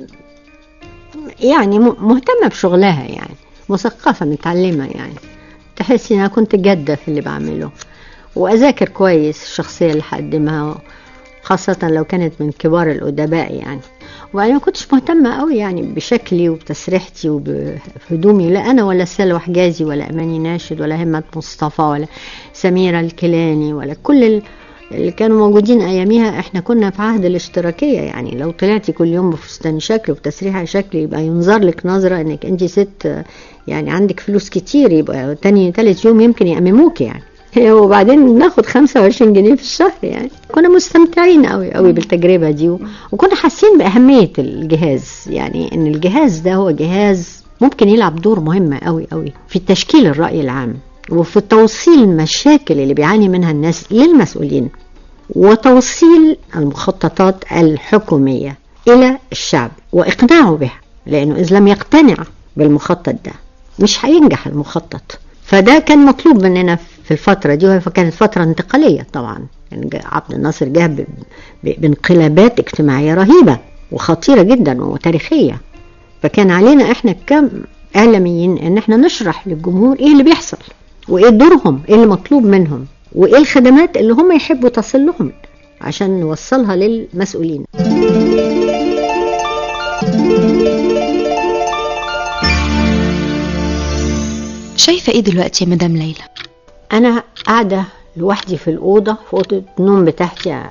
يعني م- مهتمة بشغلها يعني مثقفة متعلمة يعني تحسي إن أنا كنت جادة في اللي بعمله وأذاكر كويس الشخصية اللي هقدمها خاصة لو كانت من كبار الأدباء يعني وبعدين ما كنتش مهتمة قوي يعني بشكلي وبتسريحتي وبهدومي لا أنا ولا سلوى حجازي ولا أماني ناشد ولا همة مصطفى ولا سميرة الكيلاني ولا كل ال- اللي كانوا موجودين أياميها احنا كنا في عهد الاشتراكية يعني لو طلعتي كل يوم بفستان شكل وبتسريحة شكل يبقى ينظر لك نظرة انك انت ست يعني عندك فلوس كتير يبقى تاني تالت يوم يمكن يأمموك يعني وبعدين ناخد 25 جنيه في الشهر يعني كنا مستمتعين قوي قوي بالتجربة دي و- وكنا حاسين بأهمية الجهاز يعني ان الجهاز ده هو جهاز ممكن يلعب دور مهم قوي قوي في تشكيل الرأي العام وفي توصيل المشاكل اللي بيعاني منها الناس للمسؤولين وتوصيل المخططات الحكومية إلى الشعب وإقناعه بها لأنه إذا لم يقتنع بالمخطط ده مش هينجح المخطط فده كان مطلوب مننا في الفترة دي وهي كانت فترة انتقالية طبعا يعني جا- عبد الناصر جه ب- ب- بانقلابات اجتماعية رهيبة وخطيرة جدا وتاريخية فكان علينا احنا كم اعلاميين ان احنا نشرح للجمهور ايه اللي بيحصل وايه دورهم ايه اللي مطلوب منهم وايه الخدمات اللي هم يحبوا تصل لهم عشان نوصلها للمسؤولين شايفة ايه دلوقتي يا مدام ليلى؟ انا قاعده لوحدي في الاوضه في اوضه النوم بتاعتي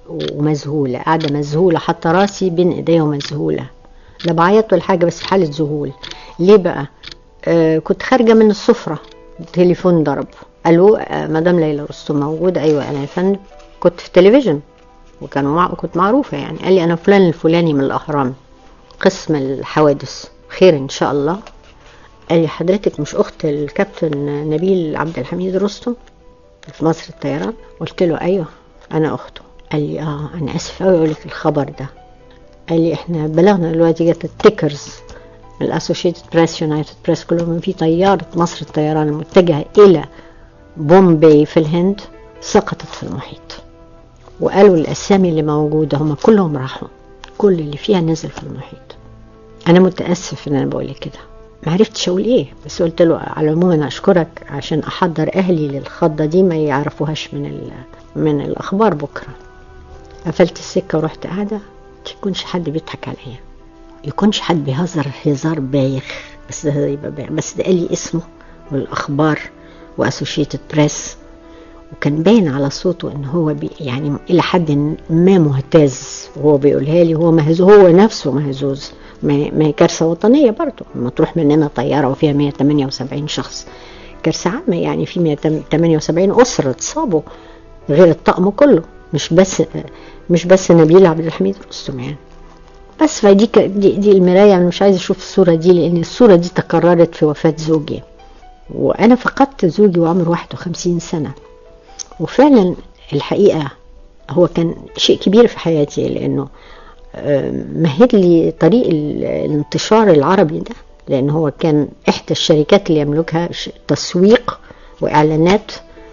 ومذهولة قاعدة مذهولة حتى راسي بين ايديا ومذهولة لا بعيط ولا حاجة بس في حالة ذهول ليه بقى آه كنت خارجة من السفرة التليفون ضرب الو آه مدام ليلى رستم موجودة ايوه انا يا فندم كنت في التلفزيون وكان مع... كنت معروفة يعني قال لي انا فلان الفلاني من الاهرام قسم الحوادث خير ان شاء الله قال لي حضرتك مش اخت الكابتن نبيل عبد الحميد رستم في مصر الطيران قلت له ايوه انا اخته قال لي اه انا اسف قوي اقول لك الخبر ده قال لي احنا بلغنا دلوقتي جت التيكرز الاسوشيتد بريس يونايتد بريس كلهم في طياره مصر الطيران المتجهه الى بومبي في الهند سقطت في المحيط وقالوا الاسامي اللي موجوده هم كلهم راحوا كل اللي فيها نزل في المحيط انا متاسف ان انا بقول لك كده ما عرفتش اقول ايه بس قلت له على العموم انا اشكرك عشان احضر اهلي للخضه دي ما يعرفوهاش من ال... من الاخبار بكره قفلت السكه ورحت قاعده يكونش حد بيضحك عليا يكونش حد بيهزر هزار بايخ بس ده يبقى بايخ بس ده قال لي اسمه والاخبار واسوشيتد بريس وكان باين على صوته ان هو بي يعني الى حد ما مهتز وهو بيقولها لي هو مهزوز هو نفسه مهزوز ما هي كارثه وطنيه برضه لما تروح مننا طياره وفيها 178 شخص كارثه عامه يعني في 178 اسره اتصابوا غير الطقم كله مش بس مش بس نبيل عبد الحميد رستم يعني بس فدي دي, دي المرايه انا مش عايزه اشوف الصوره دي لان الصوره دي تكررت في وفاه زوجي وانا فقدت زوجي وعمره 51 سنه وفعلا الحقيقه هو كان شيء كبير في حياتي لانه مهد لي طريق الانتشار العربي ده لان هو كان احدى الشركات اللي يملكها تسويق واعلانات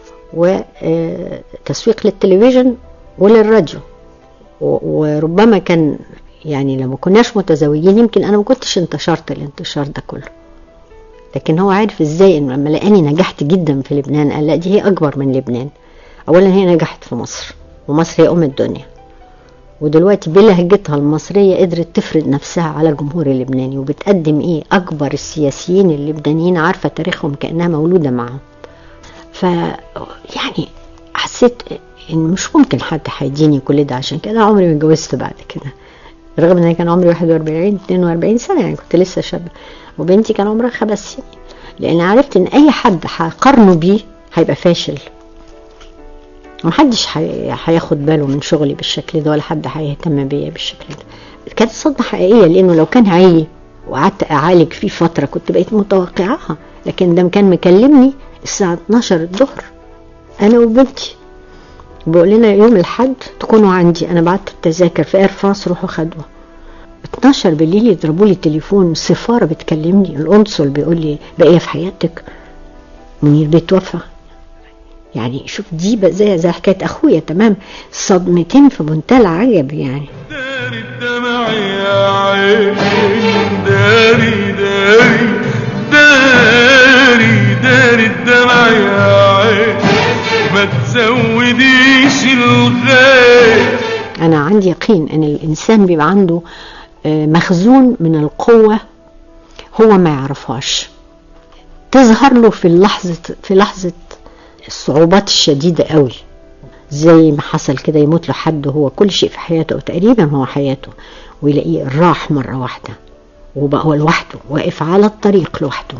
وتسويق للتلفزيون وللراديو وربما كان يعني لما كناش متزوجين يمكن انا ما كنتش انتشرت الانتشار ده كله لكن هو عارف ازاي انه لما لقاني نجحت جدا في لبنان قال لا دي هي اكبر من لبنان اولا هي نجحت في مصر ومصر هي ام الدنيا ودلوقتي بلهجتها المصرية قدرت تفرض نفسها على الجمهور اللبناني وبتقدم ايه اكبر السياسيين اللبنانيين عارفة تاريخهم كأنها مولودة معهم ف يعني حسيت ان مش ممكن حد هيديني كل ده عشان كده عمري ما اتجوزت بعد كده رغم ان كان عمري 41 42 سنة يعني كنت لسه شابة وبنتي كان عمرها خمس سنين لان عرفت ان اي حد هقارنه بيه هيبقى فاشل محدش هياخد باله من شغلي بالشكل ده ولا حد هيهتم بيا بالشكل ده كانت صدمة حقيقية لأنه لو كان عيي وقعدت أعالج فيه فترة كنت بقيت متوقعاها لكن ده كان مكلمني الساعة 12 الظهر أنا وبنتي بيقول لنا يوم الحد تكونوا عندي أنا بعت التذاكر في إير فرانس روحوا خدوها 12 بالليل يضربوا لي تليفون السفارة بتكلمني القنصل بيقول لي بقية في حياتك منير بيتوفى يعني شوف دي زي زي حكايه اخويا تمام صدمتين في منتهى العجب يعني داري الدمع يا عين داري داري داري داري الدمع يا عين ما تزوديش الغير انا عندي يقين ان الانسان بيبقى عنده مخزون من القوه هو ما يعرفهاش تظهر له في اللحظه في لحظه الصعوبات الشديدة قوي زي ما حصل كده يموت له حد هو كل شيء في حياته أو تقريبا هو حياته ويلاقيه راح مرة واحدة وبقى هو لوحده واقف على الطريق لوحده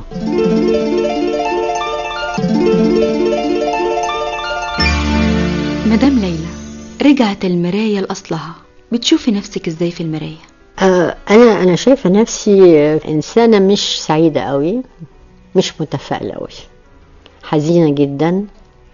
مدام ليلى رجعت المراية لأصلها بتشوفي نفسك ازاي في المراية آه أنا أنا شايفة نفسي إنسانة مش سعيدة قوي مش متفائلة قوي حزينة جدا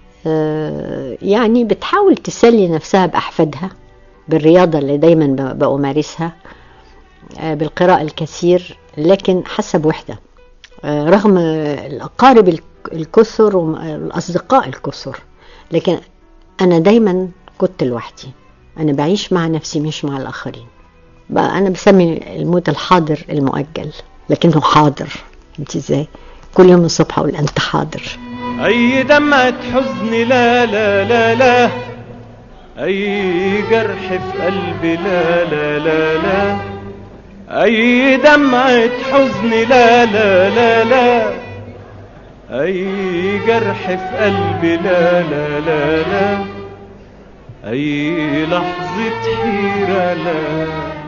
يعني بتحاول تسلي نفسها بأحفادها بالرياضة اللي دايما بأمارسها بالقراءة الكثير لكن حاسة بوحدة رغم الأقارب الكثر والأصدقاء الكثر لكن أنا دايما كنت لوحدي أنا بعيش مع نفسي مش مع الآخرين بقى أنا بسمي الموت الحاضر المؤجل لكنه حاضر انت ازاي كل يوم الصبح أقول أنت حاضر أي دمعة حزن لا لا لا لا أي جرح في قلبي لا لا لا لا أي دمعة حزن لا لا لا لا أي جرح في قلبي لا لا لا لا أي لحظة حيرة لا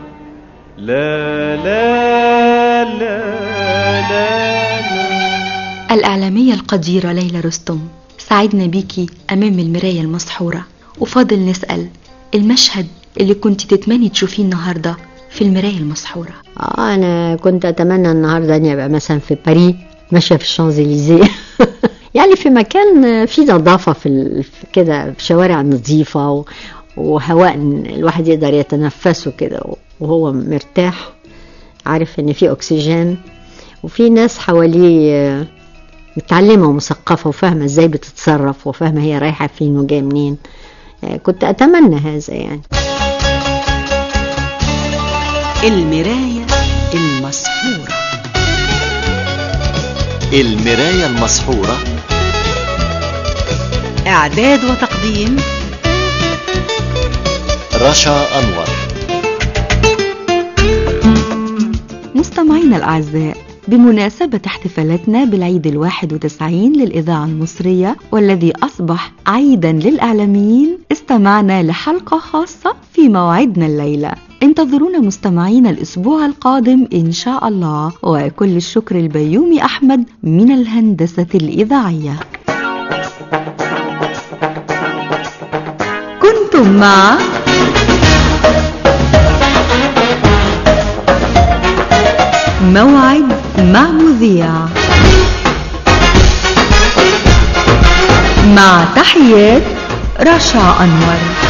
لا لا لا لا, لا الإعلامية القديرة ليلى رستم سعدنا بيكي أمام المراية المسحورة وفاضل نسأل المشهد اللي كنت تتمني تشوفيه النهاردة في المراية المسحورة آه أنا كنت أتمنى النهاردة أني أبقى مثلا في باريس ماشية في الشانزليزيه يعني في مكان فيه نظافة في ال... كده في شوارع نظيفة و... وهواء الواحد يقدر يتنفسه كده وهو مرتاح عارف ان في اكسجين وفي ناس حواليه متعلمة ومثقفة وفاهمة ازاي بتتصرف وفاهمة هي رايحة فين وجاية منين كنت اتمنى هذا يعني المراية المسحورة المراية المسحورة إعداد وتقديم رشا أنور مستمعينا الأعزاء بمناسبة احتفالاتنا بالعيد الواحد وتسعين للإذاعة المصرية والذي أصبح عيدا للإعلاميين استمعنا لحلقة خاصة في موعدنا الليلة انتظرونا مستمعينا الأسبوع القادم إن شاء الله وكل الشكر البيومي أحمد من الهندسة الإذاعية كنتم مع موعد مع مذيع مع تحيات رشا أنور